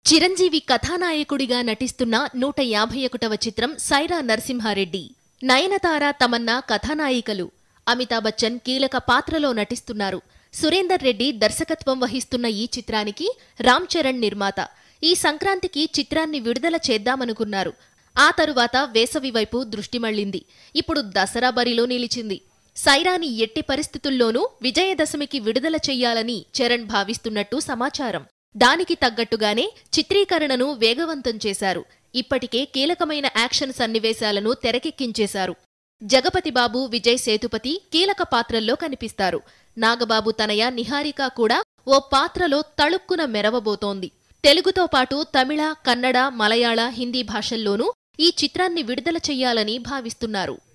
చిరంజీవి కథానాయకుడిగా నటిస్తున్న నూట యాభై ఒకటవ చిత్రం సైరా నరసింహారెడ్డి నయనతార తమన్నా కథానాయికలు అమితాబ్ బచ్చన్ కీలక పాత్రలో నటిస్తున్నారు సురేందర్ రెడ్డి దర్శకత్వం వహిస్తున్న ఈ చిత్రానికి రామ్ చరణ్ నిర్మాత ఈ సంక్రాంతికి చిత్రాన్ని విడుదల చేద్దామనుకున్నారు ఆ తరువాత వేసవి వైపు దృష్టి మళ్లింది ఇప్పుడు దసరా బరిలో నిలిచింది సైరాని ఎట్టి పరిస్థితుల్లోనూ విజయదశమికి విడుదల చెయ్యాలని చరణ్ భావిస్తున్నట్టు సమాచారం దానికి తగ్గట్టుగానే చిత్రీకరణను వేగవంతం చేశారు ఇప్పటికే కీలకమైన యాక్షన్ సన్నివేశాలను తెరకెక్కించేశారు జగపతి బాబు విజయ్ సేతుపతి కీలక పాత్రల్లో కనిపిస్తారు నాగబాబు తనయ నిహారిక కూడా ఓ పాత్రలో తళుక్కున మెరవబోతోంది తెలుగుతో పాటు తమిళ కన్నడ మలయాళ హిందీ భాషల్లోనూ ఈ చిత్రాన్ని విడుదల చెయ్యాలని భావిస్తున్నారు